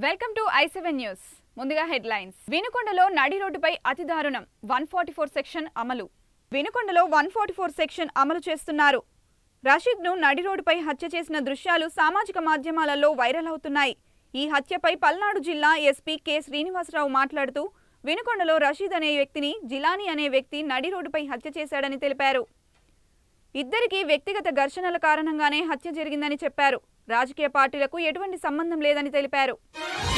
welcome to I seven news ముందుగా headlines వినుకొండలో నడి రోడ్డుపై అతి దారుణం వన్ ఫార్టీ ఫోర్ సెక్షన్ అమలు వినుకొండలో వన్ ఫార్టీ ఫోర్ సెక్షన్ అమలు చేస్తున్నారు రషీద్ను నడి రోడ్డుపై హత్య చేసిన దృశ్యాలు సామాజిక మాధ్యమాలలో వైరల్ అవుతున్నాయి ఈ హత్యపై పల్నాడు జిల్లా ఎస్పీ కె శ్రీనివాసరావు మాట్లాడుతూ వినుకొండలో రషీద్ అనే వ్యక్తిని జిలానీ అనే వ్యక్తి నడి రోడ్డుపై హత్య చేశాడని తెలిపారు ఇద్దరికీ వ్యక్తిగత ఘర్షణల కారణంగానే హత్య జరిగిందని చెప్పారు రాజకీయ పార్టీలకు ఎటువంటి సంబంధం లేదని తెలిపారు